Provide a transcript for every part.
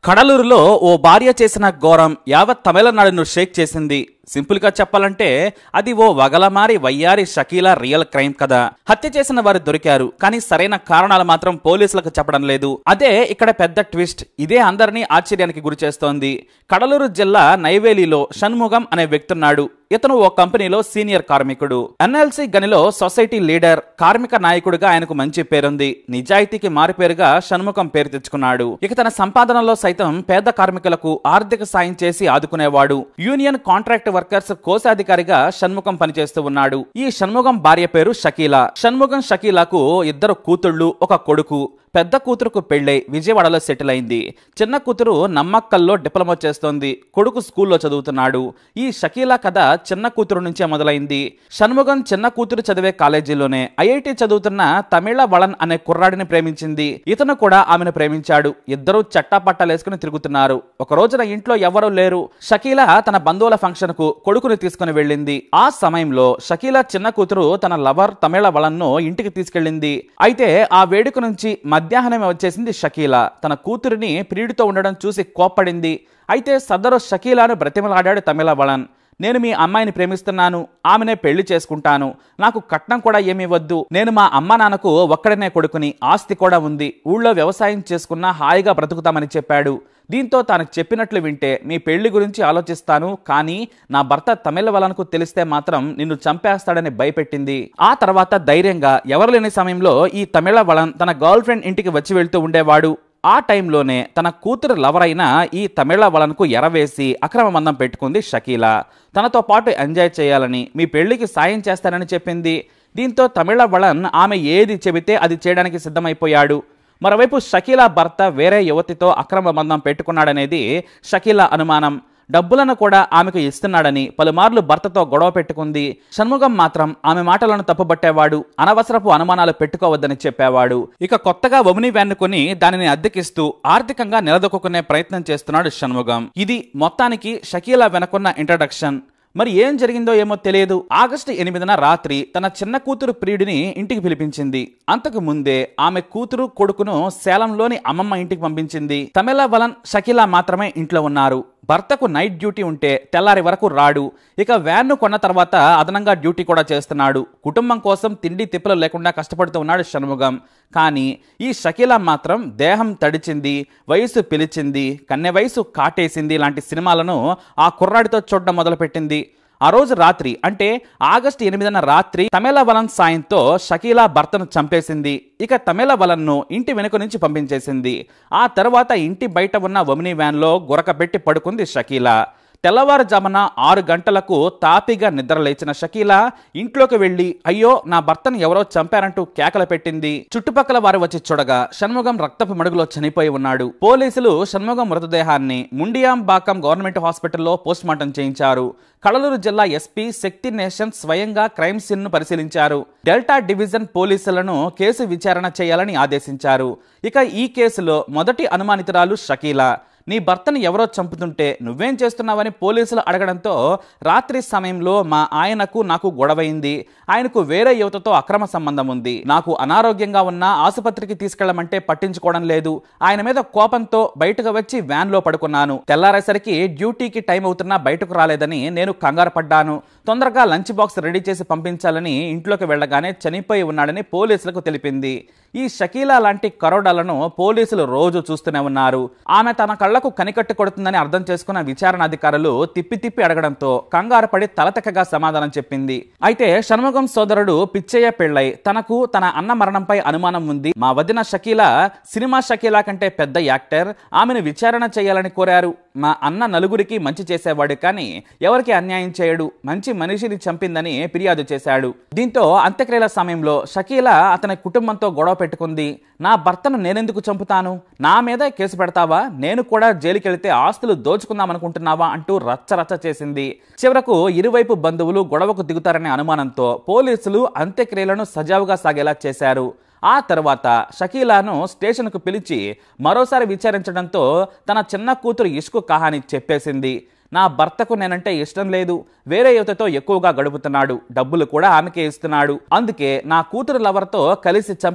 కడలూరులో ఓ భార్య చేసిన ఘోరం యావత్ తమిళనాడును షేక్ చేసింది సింపుల్ గా చెప్పాలంటే అది ఓ వగలమారి వయ్యారి షకీలా రియల్ క్రైమ్ కదా హత్య చేసిన వారు దొరికారు కానీ సరైన కారణాలు మాత్రం పోలీసులకు చెప్పడం లేదు అదే ఇక్కడ పెద్ద ట్విస్ట్ ఇదే అందరినీ ఆశ్చర్యానికి గురి చేస్తోంది కడలూరు జిల్లా నైవేలిలో షణ్ముగం అనే వ్యక్తున్నాడు ఇతను ఓ కంపెనీలో సీనియర్ కార్మికుడు ఎన్ఎల్సీ గనిలో సొసైటీ లీడర్ కార్మిక నాయకుడిగా ఆయనకు మంచి పేరుంది నిజాయితీకి మారిపేరుగా షణ్ముఖం పేరు తెచ్చుకున్నాడు ఇక తన సంపాదనలో సైతం పేద కార్మికులకు ఆర్థిక సాయం చేసి ఆదుకునేవాడు యూనియన్ కాంట్రాక్ట్ వర్కర్స్ కోశాధికారిగా షణ్ముఖం పనిచేస్తూ ఉన్నాడు ఈ షణ్ముఖం భార్య పేరు షకీలా షణ్ముఖం షకీలాకు ఇద్దరు కూతుళ్ళు ఒక కొడుకు పెద్ద కూతురుకు పెళ్ళై విజయవాడలో సెటిల్ అయింది చిన్న కూతురు నమ్మక్కల్లో డిప్లొమా చేస్తోంది కొడుకు స్కూల్లో చదువుతున్నాడు ఈ షకీలా కథ చిన్న కూతురు నుంచే మొదలైంది షణ్ముగం చిన్న కూతురు చదివే కాలేజీలోనే ఐఐటి చదువుతున్న తమిళ వళన్ అనే కుర్రాడిని ప్రేమించింది ఇతను కూడా ఆమెను ప్రేమించాడు ఇద్దరూ చట్టాపట్టాలేసుకుని తిరుగుతున్నారు ఒక రోజున ఇంట్లో ఎవరూ లేరు షకీలా తన బంధువుల ఫంక్షన్ కు కొడుకుని తీసుకుని వెళ్ళింది ఆ సమయంలో షకీలా చిన్న కూతురు తన లవర్ తమిళ వళన్ను ఇంటికి తీసుకెళ్ళింది అయితే ఆ వేడుక నుంచి మధ్యాహ్నం వచ్చేసింది షకీలా తన కూతురిని ప్రియుడితో ఉండడం చూసి కోప్పడింది అయితే సదరు షకీలాను బ్రతిమలాడాడు తమిళ వళన్ నేను మీ అమ్మాయిని ప్రేమిస్తున్నాను ఆమెనే పెళ్లి చేసుకుంటాను నాకు కట్నం కూడా ఏమీ వద్దు నేను మా అమ్మ నాన్నకు ఒక్కడనే కొడుకుని ఆస్తి కూడా ఉంది ఊళ్ళో వ్యవసాయం చేసుకున్నా హాయిగా బ్రతుకుతామని చెప్పాడు దీంతో తాను చెప్పినట్లు వింటే మీ పెళ్లి గురించి ఆలోచిస్తాను కానీ నా భర్త తమిళ వలనకు తెలిస్తే మాత్రం నిన్ను చంపేస్తాడని భయపెట్టింది ఆ తర్వాత ధైర్యంగా ఎవరు లేని సమయంలో ఈ తమిళ వలన్ తన గర్ల్ ఫ్రెండ్ ఇంటికి వచ్చి వెళ్తూ ఉండేవాడు ఆ టైంలోనే తన కూతురు లవర్ అయిన ఈ తమిళ వలనకు ఎరవేసి అక్రమ మందం పెట్టుకుంది షకీలా తనతో పాటు ఎంజాయ్ చేయాలని మీ పెళ్లికి సాయం చేస్తానని చెప్పింది దీంతో తమిళ వలన్ ఆమె ఏది చెబితే అది చేయడానికి సిద్ధమైపోయాడు మరోవైపు షకీలా భర్త వేరే యువతితో అక్రమ బంధం పెట్టుకున్నాడనేది షకీలా అనుమానం డబ్బులను కూడా ఆమెకు ఇస్తున్నాడని పలుమార్లు భర్తతో గొడవ పెట్టుకుంది షణ్ముగం మాత్రం ఆమె మాటలను తప్పుబట్టేవాడు అనవసరపు అనుమానాలు పెట్టుకోవద్దని చెప్పేవాడు ఇక కొత్తగా ఒమిని వ్యాన్ కొని దానిని అద్దెకిస్తూ ఆర్థికంగా నిలదొక్కునే ప్రయత్నం చేస్తున్నాడు షణ్ముగం ఇది మొత్తానికి షకీలా వెనకున్న ఇంట్రడక్షన్ మరి ఏం జరిగిందో ఏమో తెలియదు ఆగస్టు ఎనిమిదిన రాత్రి తన చిన్న కూతురు ప్రియుడిని ఇంటికి పిలిపించింది అంతకు ముందే ఆమె కూతురు కొడుకును సేలంలోని అమ్మమ్మ ఇంటికి పంపించింది తమిళ వలన్ షకీలా మాత్రమే ఇంట్లో ఉన్నారు భర్తకు నైట్ డ్యూటీ ఉంటే తెల్లారి వరకు రాడు ఇక వ్యాన్ను కొన్న తర్వాత అదనంగా డ్యూటీ కూడా చేస్తున్నాడు కుటుంబం కోసం తిండి తిప్పలు లేకుండా కష్టపడుతూ ఉన్నాడు షణ్ముగం కానీ ఈ షకీలా మాత్రం దేహం తడిచింది వయసు పిలిచింది కన్నె వయసు కాటేసింది లాంటి సినిమాలను ఆ కుర్రాడితో చూడడం మొదలుపెట్టింది ఆ రోజు రాత్రి అంటే ఆగస్టు ఎనిమిదిన రాత్రి తమిళ వలన్ సాయంతో షకీలా భర్తను చంపేసింది ఇక తమిళ వలన్ను ఇంటి వెనుక నుంచి పంపించేసింది ఆ తర్వాత ఇంటి బయట ఉన్న ఒమిని వ్యాన్లో గురకబెట్టి పడుకుంది షకీలా తెల్లవారుజామున ఆరు గంటలకు తాపిగా నిద్రలేచిన షకీలా ఇంట్లోకి వెళ్లి అయ్యో నా భర్తను ఎవరో చంపారంటూ కేకలు పెట్టింది చుట్టుపక్కల వారు వచ్చి చూడగా షణ్ముగం రక్తపు మడుగులో చనిపోయి ఉన్నాడు పోలీసులు షణ్ముగం మృతదేహాన్ని ముండియాంబాకం గవర్నమెంట్ హాస్పిటల్లో పోస్ట్మార్టం చేయించారు కడలూరు జిల్లా ఎస్పీ శక్తి నేషన్ స్వయంగా క్రైమ్ సీన్ ను పరిశీలించారు డెల్టా డివిజన్ పోలీసులను కేసు విచారణ చేయాలని ఆదేశించారు ఇక ఈ కేసులో మొదటి అనుమానితురాలు షకీలా నీ భర్తను ఎవరో చంపుతుంటే నువ్వేం చేస్తున్నావని పోలీసులు అడగడంతో రాత్రి సమయంలో మా ఆయనకు నాకు గొడవైంది ఆయనకు వేరే యువతతో అక్రమ సంబంధం ఉంది నాకు అనారోగ్యంగా ఉన్న ఆసుపత్రికి తీసుకెళ్లమంటే పట్టించుకోవడం లేదు ఆయన మీద కోపంతో బయటకు వచ్చి వ్యాన్లో పడుకున్నాను తెల్లారేసరికి డ్యూటీకి టైం అవుతున్నా బయటకు రాలేదని నేను కంగారు పడ్డాను తొందరగా లంచ్ బాక్స్ రెడీ చేసి పంపించాలని ఇంట్లోకి వెళ్ళగానే చనిపోయి ఉన్నాడని పోలీసులకు తెలిపింది ఈ షకీలా లాంటి కరోడాలను పోలీసులు రోజు చూస్తూనే ఉన్నారు ఆమె తన కళ్లకు కనికట్టు కొడుతుందని అర్థం చేసుకున్న విచారణ అధికారులు తిప్పి తిప్పి అడగడంతో కంగారు పడి తలతెక్కగా సమాధానం చెప్పింది అయితే షణ్ముగం సోదరుడు పిచ్చయ్య పెళ్ళై తనకు తన అన్న మరణంపై అనుమానం ఉంది మా వదిన షకీలా సినిమా షకీలా కంటే పెద్ద యాక్టర్ ఆమెను విచారణ చేయాలని కోరారు మా అన్న నలుగురికి మంచి చేసేవాడు కానీ ఎవరికి అన్యాయం చేయడు మంచి మనిషిని చంపిందని ఫిర్యాదు చేశాడు దీంతో అంత్యక్రియల సమయంలో షకీలా అతని కుటుంబంతో గొడవ పెట్టుకుంది నా భర్తను నేనెందుకు చంపుతాను నా మీద కేసు పెడతావా నేను కూడా జైలుకి వెళితే ఆస్తులు దోచుకుందామనుకుంటున్నావా అంటూ రచ్చరచ్చ చేసింది చివరకు ఇరువైపు బంధువులు గొడవకు దిగుతారనే అనుమానంతో పోలీసులు అంత్యక్రియలను సజావుగా సాగేలా చేశారు ఆ తర్వాత షకీలాను స్టేషన్కు పిలిచి మరోసారి విచారించడంతో తన చిన్న కూతురు ఇష్కు కహాని చెప్పేసింది నా భర్తకు నేనంటే ఇష్టం లేదు వేరే యువతతో ఎక్కువగా గడుపుతున్నాడు డబ్బులు కూడా ఆమెకే ఇస్తున్నాడు అందుకే నా కూతురు లవర్తో కలిసి చంపాను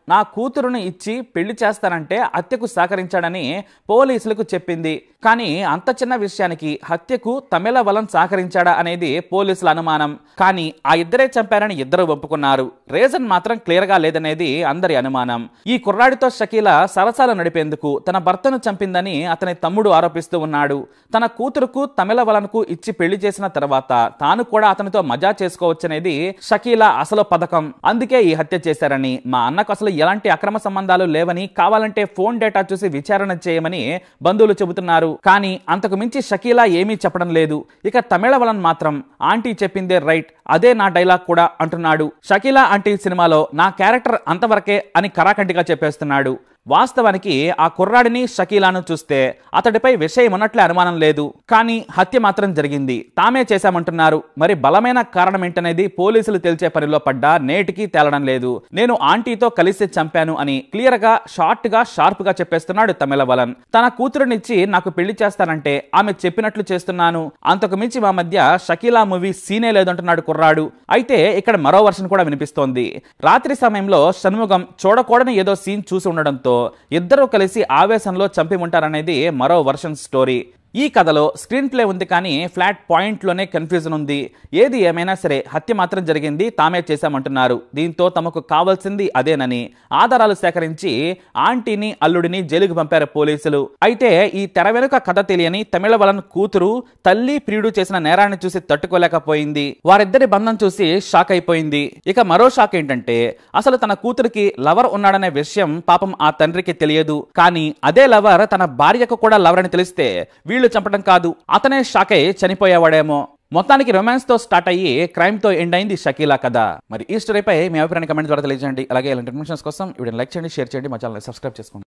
నా కూతురును ఇచ్చి పెళ్లి చేస్తానంటే హత్యకు సహకరించాడని పోలీసులకు చెప్పింది కానీ అంత చిన్న విషయానికి హత్యకు తమిళ వలన్ సహకరించాడా అనేది పోలీసుల అనుమానం కానీ ఆ ఇద్దరే చంపారని ఇద్దరు ఒప్పుకున్నారు రీజన్ మాత్రం క్లియర్ గా లేదనేది అందరి అనుమానం ఈ కుర్రాడితో షకీల సరసాలు నడిపేందుకు తన భర్తను చంపిందని అతని తమ్ముడు ఆరోపిస్తూ ఉన్నాడు తన కూతురుకు తమిళ వలన్కు ఇచ్చి పెళ్లి చేసిన తర్వాత తాను కూడా అతనితో మజా చేసుకోవచ్చనేది షకీల అసలు పథకం అందుకే ఈ హత్య చేశారని మా అన్నకు అసలు ఎలాంటి అక్రమ సంబంధాలు లేవని కావాలంటే ఫోన్ డేటా చూసి విచారణ చేయమని బంధువులు చెబుతున్నారు కానీ అంతకు మించి షకీలా ఏమీ చెప్పడం లేదు ఇక తమిళ వలన్ మాత్రం ఆంటీ చెప్పిందే రైట్ అదే నా డైలాగ్ కూడా అంటున్నాడు షకీలా ఆంటీ సినిమాలో నా క్యారెక్టర్ అంతవరకే అని కరాకంటిగా చెప్పేస్తున్నాడు వాస్తవానికి ఆ కుర్రాడిని షకీలాను చూస్తే అతడిపై విషయం ఉన్నట్లే అనుమానం లేదు కానీ హత్య మాత్రం జరిగింది తామే చేశామంటున్నారు మరి బలమైన కారణం ఏంటనేది పోలీసులు తెలిసే పనిలో పడ్డా నేటికి తేలడం లేదు నేను ఆంటీతో కలిసి చంపాను అని క్లియర్ గా షార్ట్ గా షార్ప్ గా చెప్పేస్తున్నాడు తమిళ వలన్ తన కూతురునిచ్చి నాకు పెళ్లి చేస్తానంటే ఆమె చెప్పినట్లు చేస్తున్నాను అంతకు మించి మా మధ్య షకీలా మూవీ సీనే లేదంటున్నాడు కుర్రాడు అయితే ఇక్కడ మరో వర్షన్ కూడా వినిపిస్తోంది రాత్రి సమయంలో షణ్ముగం చూడకూడని ఏదో సీన్ చూసి ఉండడంతో ఇద్దరూ కలిసి ఆవేశంలో చంపి ఉంటారనేది మరో వర్షన్ స్టోరీ ఈ కథలో స్క్రీన్ ప్లే ఉంది కానీ ఫ్లాట్ పాయింట్లోనే కన్ఫ్యూజన్ ఉంది ఏది ఏమైనా సరే హత్య మాత్రం జరిగింది తామే చేశామంటున్నారు దీంతో తమకు కావాల్సింది అదేనని ఆధారాలు సేకరించి ఆంటీని అల్లుడిని జైలుకు పంపారు పోలీసులు అయితే ఈ తెర వెనుక కథ తెలియని తమిళ వలన్ కూతురు తల్లి ప్రియుడు చేసిన నేరాన్ని చూసి తట్టుకోలేకపోయింది వారిద్దరి బంధం చూసి షాక్ అయిపోయింది ఇక మరో షాక్ ఏంటంటే అసలు తన కూతురికి లవర్ ఉన్నాడనే విషయం పాపం ఆ తండ్రికి తెలియదు కానీ అదే లవర్ తన భార్యకు కూడా లవర్ అని తెలిస్తే వీళ్ళు చంపడం కాదు అతనే షాక్ అయి చనిపోయేవాడేమో మొత్తానికి రొమాన్స్ తో స్టార్ట్ అయ్యి క్రైమ్ తో ఎండ్ అయింది షకీలా కథ మరి ఈ స్టోరీపై మీ అభిప్రాయాన్ని కమెంట్ ద్వారా తెలియజేయండి అలాగే ఇలాంటి ఇన్ఫర్మేషన్స్ కోసం వీడియో లైక్ చేయండి షేర్ చేయండి మా ఛానల్ సబ్స్క్రైబ్ చేసుకోండి